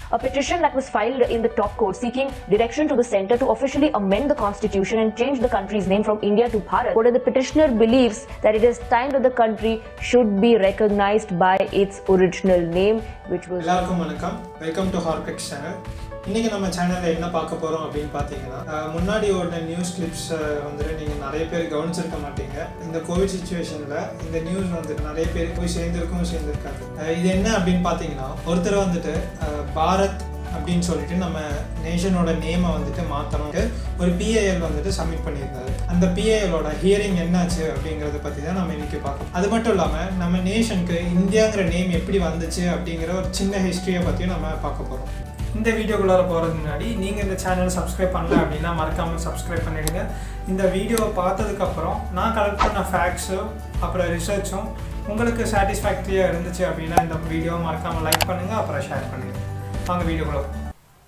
a petition that was filed in the top court seeking direction to the center to officially amend the constitution and change the country's name from India to Bharat. Quoted, the petitioner believes that it is time that the country should be recognized by its original name, which was. எல்லாருக்கும் வணக்கம் welcome to ஹார்பெக்ஸ் channel இன்னைக்கு நம்ம சேனலில் என்ன பார்க்க போகிறோம் அப்படின்னு பார்த்தீங்கன்னா அஹ், முன்னாடி ஓடின நியூஸ் கிளிப்ஸ் வந்துட்டு நீங்கள் நிறைய பேர் கவனிச்சிருக்க மாட்டீங்க இந்த கோவிட் சுச்சுவேஷனில் இந்த நியூஸ் வந்துட்டு நிறைய பேருக்கு போய் சேர்ந்துருக்கும் சேர்ந்துருக்காது அஹ், இது என்ன அப்படின்னு பார்த்தீங்கன்னா ஒருத்தர் வந்துட்டு அஹ், பாரத் அப்படின்னு சொல்லிட்டு நம்ம நேஷனோட நேமை வந்துட்டு மாற்றணும்ட்டு ஒரு பிஏஎல் வந்துட்டு சப்மிட் பண்ணியிருந்தாரு அந்த பிஏஎலோட ஹியரிங் என்னாச்சு அப்படிங்கிறத பற்றி தான் நம்ம இன்னைக்கு பார்க்கணும் அது மட்டும் இல்லாமல் நம்ம நேஷனுக்கு இந்தியாங்கிற நேம் எப்படி வந்துச்சு அப்படிங்கிற ஒரு சின்ன ஹிஸ்ட்ரியை பற்றியும் நம்ம பார்க்க போகிறோம் இந்த வீடியோக்குள்ளார போகிறதுக்கு முன்னாடி நீங்கள் இந்த சேனலை சப்ஸ்கிரைப் பண்ணல அப்படின்னா மறக்காமல் சப்ஸ்கிரைப் பண்ணிடுங்க இந்த வீடியோவை பார்த்ததுக்கப்புறம் நான் கலெக்ட் பண்ண ஃபேக்ட்ஸும் அப்புறம் ரிசர்ச்சும் உங்களுக்கு சாட்டிஸ்ஃபேக்டரியாக இருந்துச்சு அப்படின்னா இந்த வீடியோவை மறக்காமல் லைக் பண்ணுங்கள் அப்புறம் ஷேர் பண்ணுங்கள் வாங்க வீடியோக்குள்ள போலாம்.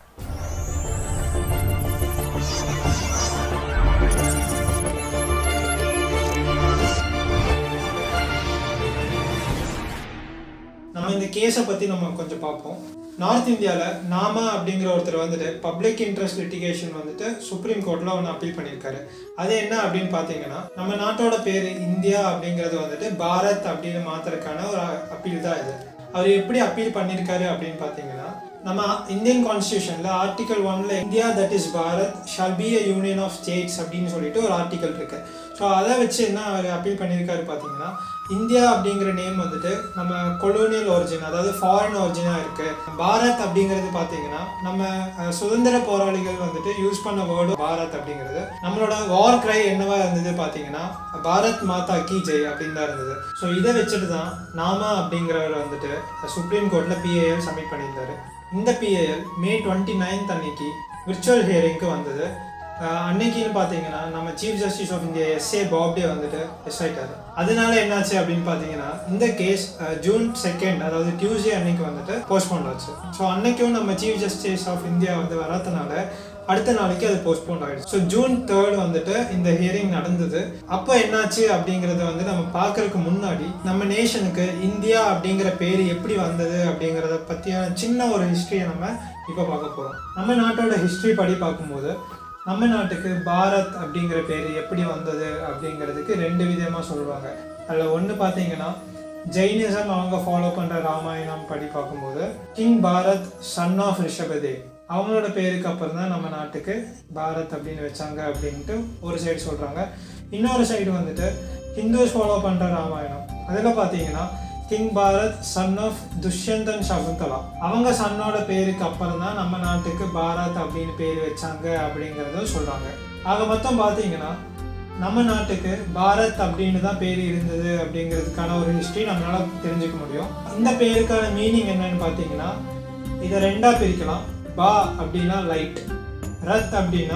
நம்ம இந்த கேஸை பற்றி நம்ம கொஞ்சம் பார்ப்போம் நார்த் இந்தியாவில் நாமா அப்படிங்கிற ஒருத்தர் வந்துட்டு பப்ளிக் இன்ட்ரெஸ்ட் லிட்டிகேஷன் வந்துட்டு சுப்ரீம் கோர்ட்டில் ஒன்று அப்பீல் பண்ணியிருக்காரு அது என்ன அப்படின்னு பார்த்தீங்கன்னா நம்ம நாட்டோட பேர் இந்தியா அப்படிங்கிறது வந்துட்டு பாரத் அப்படின்னு மாத்துறதுக்கான ஒரு அப்பீல் தான் இது அவர் எப்படி அப்பீல் பண்ணியிருக்காரு அப்படின்னு பார்த்தீங்கன்னா நம்ம இந்தியன் கான்ஸ்டியூஷனில் ஆர்டிகல் ஒன்ல India that is Bharat shall be a union of states அப்படின்னு சொல்லிட்டு ஒரு ஆர்டிகல் இருக்கு ஸோ அதை வச்சு என்ன அவர் அப்பீல் பண்ணியிருக்காரு பார்த்தீங்கன்னா இந்தியா அப்படிங்கிற நேம் வந்துட்டு நம்ம கொலோனியல் ஒரிஜின் அதாவது ஃபாரின் ஒரிஜினாக இருக்கு பாரத் அப்படிங்கிறது பார்த்தீங்கன்னா நம்ம அஹ், சுதந்திர போராளிகள் வந்துட்டு யூஸ் பண்ண வேர்டு பாரத் அப்படிங்கிறது நம்மளோட வார் கிரை என்னவா இருந்தது பார்த்தீங்கன்னா பாரத் மாதா கி ஜெய் அப்படின்னு தான் இருந்தது ஸோ இதை வச்சுட்டு தான் நாமா அப்படிங்கிறவர் வந்துட்டு சுப்ரீம் கோர்ட்டில் பிஏஎல் சப்மிட் பண்ணியிருந்தாரு இந்த பிஏஎல் மே டுவெண்ட்டி நைன்த் அன்னைக்கு விர்ச்சுவல் ஹியரிங்க்கு வந்தது அஹ் அன்னைக்குன்னு பார்த்தீங்கன்னா நம்ம chief justice of India S A Bobde வந்துட்டு எஸ் ஆயிட்டாரு அதனால என்னாச்சு அப்படின்னு பார்த்தீங்கன்னா இந்த கேஸ் ஜூன் செகண்ட் அதாவது டியூஸ்டே அன்னைக்கு வந்துட்டு போஸ்ட்போன் ஆச்சு ஸோ அன்னைக்கும் நம்ம சீஃப் ஜஸ்டிஸ் ஆஃப் இந்தியா வந்து வராதனால அடுத்த நாளைக்கு அது போஸ்ட்போன் ஆயிடுச்சு ஸோ ஜூன் தேர்ட் வந்துட்டு இந்த ஹியரிங் நடந்தது அப்போ என்னாச்சு அப்படிங்கறத வந்து நம்ம பார்க்கறதுக்கு முன்னாடி நம்ம நேஷனுக்கு இந்தியா அப்படிங்கிற பேர் எப்படி வந்தது அப்படிங்கிறத பற்றியான சின்ன ஒரு ஹிஸ்ட்ரியை நம்ம இப்போ பார்க்க போகிறோம் நம்ம நாட்டோட ஹிஸ்ட்ரி படி பார்க்கும்போது நம்ம நாட்டுக்கு பாரத் அப்படிங்கிற பேர் எப்படி வந்தது அப்படிங்கிறதுக்கு ரெண்டு விதமாக சொல்லுவாங்க அதில் ஒன்று பார்த்தீங்கன்னா ஜெயினிசம் அவங்க ஃபாலோ பண்ணுற ராமாயணம் படி பார்க்கும்போது king Bharat son of Rishabhdev அவங்களோட பேருக்கு அப்புறம் தான் நம்ம நாட்டுக்கு பாரத் அப்படின்னு வச்சாங்க அப்படின்ட்டு ஒரு சைடு சொல்கிறாங்க இன்னொரு சைடு வந்துட்டு ஹிந்துஸ் ஃபாலோ பண்ணுற ராமாயணம் அதில் பார்த்தீங்கன்னா king Bharat son of Dushyanthan Shakuntala அவங்க சன்னோட பேருக்கு அப்புறம் தான் நம்ம நாட்டுக்கு பாரத் அப்படின்னு பேர் வச்சாங்க அப்படிங்கிறதும் சொல்கிறாங்க ஆக மொத்தம் பார்த்தீங்கன்னா நம்ம நாட்டுக்கு பாரத் அப்படின்னு தான் பேர் இருந்தது அப்படிங்கிறதுக்கான ஒரு ஹிஸ்ட்ரி நம்மளால தெரிஞ்சுக்க முடியும் இந்த பேருக்கான மீனிங் என்னன்னு பார்த்தீங்கன்னா இதை ரெண்டாக பிரிக்கலாம் பா அப்படின்னா லைட் ரத் அப்படின்னா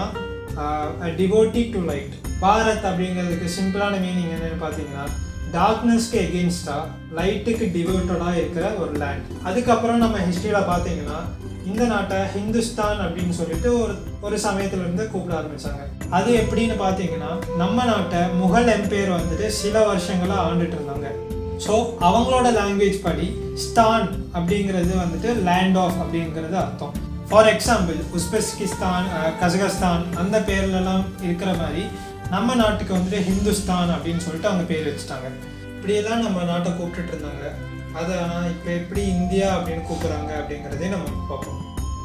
டிவோட்டி டு லைட் பாரத் அப்படிங்கிறதுக்கு சிம்பிளான மீனிங் என்னன்னு பார்த்தீங்கன்னா டார்க்னஸ்க்கு எகெயின்ஸ்டா லைட்டுக்கு டிவோட்டடாக இருக்கிற ஒரு லேண்ட் அதுக்கப்புறம் நம்ம ஹிஸ்ட்ரியில் பார்த்தீங்கன்னா இந்த நாட்டை ஹிந்துஸ்தான் அப்படின்னு சொல்லிட்டு ஒரு ஒரு சமயத்துல இருந்து கூப்பிட ஆரம்பிச்சாங்க அது எப்படின்னு பார்த்தீங்கன்னா நம்ம நாட்டை முகல் எம்பையர் வந்துட்டு சில வருஷங்களா ஆண்டுட்டு இருந்தாங்க ஸோ அவங்களோட லாங்குவேஜ் படி ஸ்தான் அப்படிங்கிறது வந்துட்டு லேண்ட் ஆஃப் அப்படிங்கிறது அர்த்தம் for example Uzbekistan uh, Kazakhstan அந்த பேர்லலாம் இருக்கிற மாதிரி நம்ம நாட்டுக்கு வந்துட்டு ஹிந்துஸ்தான் அப்படின்னு சொல்லிட்டு அவங்க பேர் வச்சுட்டாங்க இப்படியெல்லாம் நம்ம நாட்டை கூப்பிட்டுட்டு இருந்தாங்க அதை ஆனால் இப்போ எப்படி இந்தியா அப்படின்னு கூப்பிட்றாங்க அப்படிங்கிறதே நம்ம பார்ப்போம்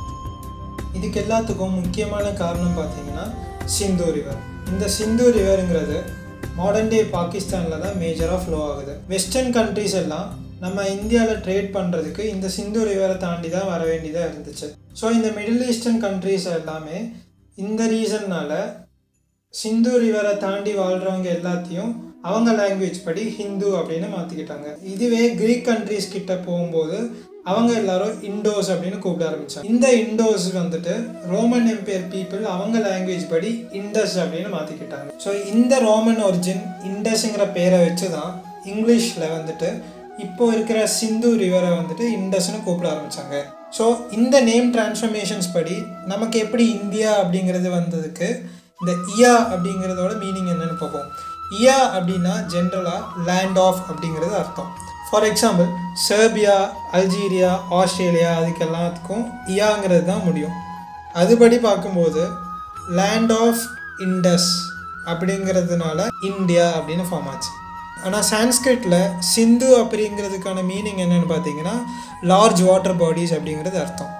இதுக்கு எல்லாத்துக்கும் முக்கியமான காரணம் பார்த்தீங்கன்னா சிந்து ரிவர் இந்த சிந்து ரிவருங்கிறது மாடர்ன் டே பாகிஸ்தானில் தான் மேஜராக ஃப்ளோ ஆகுது வெஸ்டர்ன் கண்ட்ரீஸ் எல்லாம் நம்ம இந்தியாவில் ட்ரேட் பண்ணுறதுக்கு இந்த சிந்து ரிவரை தாண்டி தான் வர வேண்டியதாக இருந்துச்சு ஸோ இந்த மிடில் ஈஸ்டர்ன் கண்ட்ரீஸ் எல்லாமே இந்த ரீசன்னால சிந்து ரிவரை தாண்டி வாழ்கிறவங்க எல்லாத்தையும் அவங்க லாங்குவேஜ் படி ஹிந்து அப்படின்னு மாற்றிக்கிட்டாங்க இதுவே கிரீக் கண்ட்ரீஸ் கிட்ட போகும்போது அவங்க எல்லாரும் இண்டோஸ் அப்படின்னு கூப்பிட ஆரம்பிச்சாங்க இந்த இண்டோஸ் வந்துட்டு ரோமன் எம்பையர் பீப்புள் அவங்க லாங்குவேஜ் படி இண்டஸ் அப்படின்னு மாற்றிக்கிட்டாங்க ஸோ இந்த ரோமன் ஒரிஜின் இண்டஸ்ங்கிற பேரை வச்சு தான் இங்கிலீஷில் வந்துட்டு இப்போ இருக்கிற சிந்து ரிவரை வந்துட்டு இண்டஸ்னு கூப்பிட ஆரம்பிச்சாங்க ஸோ இந்த நேம் டிரான்ஸ்ஃபர்மேஷன்ஸ் படி நமக்கு எப்படி இந்தியா அப்படிங்கிறது வந்ததுக்கு இந்த இயா அப்படிங்கிறதோட மீனிங் என்னன்னு பார்ப்போம் இயா அப்படின்னா ஜென்ரலாக லேண்ட் ஆஃப் அப்படிங்கிறது அர்த்தம் for example Serbia Algeria Australia அதுக்கு எல்லாத்துக்கும் இயாங்கிறது தான் முடியும் அதுபடி பார்க்கும்போது லேண்ட் ஆஃப் இண்டஸ் அப்படிங்கிறதுனால இந்தியா அப்படின்னு ஃபார்ம் ஆச்சு ஆனால் சான்ஸ்கிரிட்டில் சிந்து அப்படிங்கிறதுக்கான மீனிங் என்னன்னு பார்த்தீங்கன்னா லார்ஜ் வாட்டர் பாடிஸ் அப்படிங்கிறது அர்த்தம்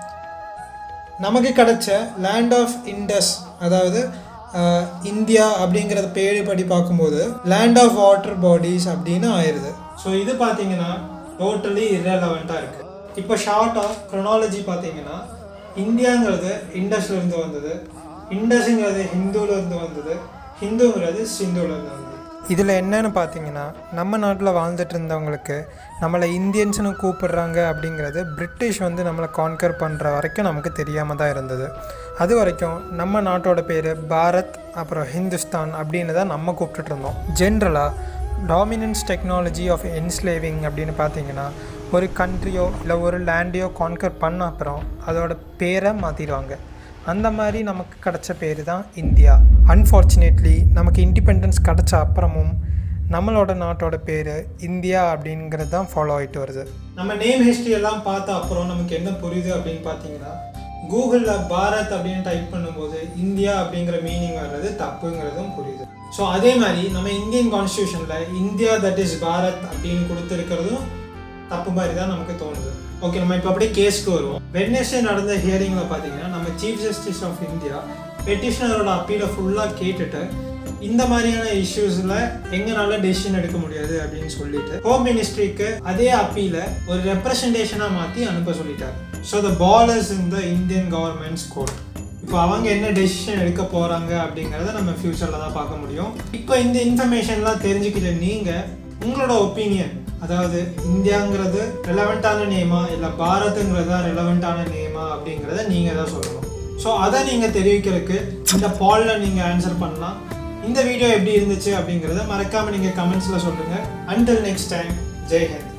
நமக்கு கிடைச்ச லேண்ட் ஆஃப் இண்டஸ் அதாவது ஆஹ், இந்தியா அப்படிங்கிறத பேரு படி பார்க்கும்போது லேண்ட் ஆஃப் வாட்டர் பாடிஸ் அப்படின்னு ஆயிடுது ஸோ இது பார்த்தீங்கன்னா டோட்டலி இரலவெண்ட்டாக இருக்குது இப்போ ஷார்ட்டாக க்ரொனாலஜி பார்த்தீங்கன்னா இந்தியாங்கிறது இண்டஸ்ல இருந்து வந்தது இண்டஸுங்கிறது ஹிந்துல இருந்து வந்தது ஹிந்துங்கிறது சிந்துல இருந்து வந்தது இதில் என்னன்னு பார்த்தீங்கன்னா நம்ம நாட்டில் வாழ்ந்துட்டு இருந்தவங்களுக்கு நம்மளை இந்தியன்ஸ்னு கூப்பிடுறாங்க அப்படிங்கிறது பிரிட்டிஷ் வந்து நம்மளை கான்கர் பண்ணுற வரைக்கும் நமக்கு தெரியாமல் தான் இருந்தது அது வரைக்கும் நம்ம நாட்டோட பேர் பாரத் அப்புறம் ஹிந்துஸ்தான் அப்படின்னு தான் நம்ம கூப்பிட்டுட்டு இருந்தோம் ஜென்ரலாக டாமினன்ஸ் டெக்னாலஜி ஆஃப் என்ஸ்லேவிங் அப்படின்னு பார்த்தீங்கன்னா ஒரு கண்ட்ரியோ இல்லை ஒரு லேண்டையோ கான்கர் பண்ண அப்புறம் அதோட பேரை மாற்றிடுவாங்க அந்த மாதிரி நமக்கு கிடைச்ச பேர் தான் இந்தியா அன்ஃபார்ச்சுனேட்லி நமக்கு இண்டிபெண்டன்ஸ் கிடைச்ச அப்புறமும் நம்மளோட நாட்டோட பேர் இந்தியா அப்படிங்கிறது தான் ஃபாலோ ஆகிட்டு வருது நம்ம நேம் ஹிஸ்ட்ரி எல்லாம் பார்த்த அப்புறம் நமக்கு என்ன புரியுது அப்படின்னு பார்த்தீங்கன்னா கூகுளில் பாரத் அப்படின்னு டைப் பண்ணும்போது இந்தியா அப்படிங்கிற மீனிங் வர்றது தப்புங்கிறதும் புரியுது ஸோ அதே மாதிரி நம்ம இந்தியன் கான்ஸ்டியூஷனில் இந்தியா தட் இஸ் பாரத் அப்படின்னு கொடுத்துருக்கிறதும் தப்பு மாதிரி தான் நமக்கு தோணுது ஓகே நம்ம இப்போ அப்படியே கேஸ்க்கு வருவோம் வெட்னஸ்டே நடந்த ஹியரிங்கில் பார்த்தீங்கன்னா நம்ம சீஃப் ஜஸ்டிஸ் ஆஃப் இந்தியா பெட்டிஷனரோட அப்பீலை ஃபுல்லாக கேட்டுட்டு இந்த மாதிரியான இஷ்யூஸில் எங்கனால டெசிஷன் எடுக்க முடியாது அப்படின்னு சொல்லிட்டு ஹோம் மினிஸ்ட்ரிக்கு அதே அப்பீல ஒரு ரெப்ரசன்டேஷனாக மாற்றி அனுப்ப சொல்லிட்டார் so the ball is in the Indian government's court இப்போ அவங்க என்ன டெசிஷன் எடுக்க போகிறாங்க அப்படிங்கிறத நம்ம ஃப்யூச்சரில் தான் பார்க்க முடியும் இப்போ இந்த இன்ஃபர்மேஷன்லாம் தெரிஞ்சுக்கிட்ட நீங்கள் உங்களோட ஒப்பீனியன் அதாவது இந்தியாங்கிறது ரெலவெண்ட்டான நேமா இல்லை பாரத்துங்கிறது தான் ரெலவெண்ட்டான நேமா அப்படிங்கிறத நீங்கள் தான் சொல்லணும் ஸோ அதை நீங்கள் தெரிவிக்கிறதுக்கு இந்த பாலில் நீங்கள் ஆன்சர் பண்ணலாம் இந்த வீடியோ எப்படி இருந்துச்சு அப்படிங்கிறத மறக்காமல் நீங்கள் கமெண்ட்ஸில் சொல்லுங்கள் until next time Jai Hind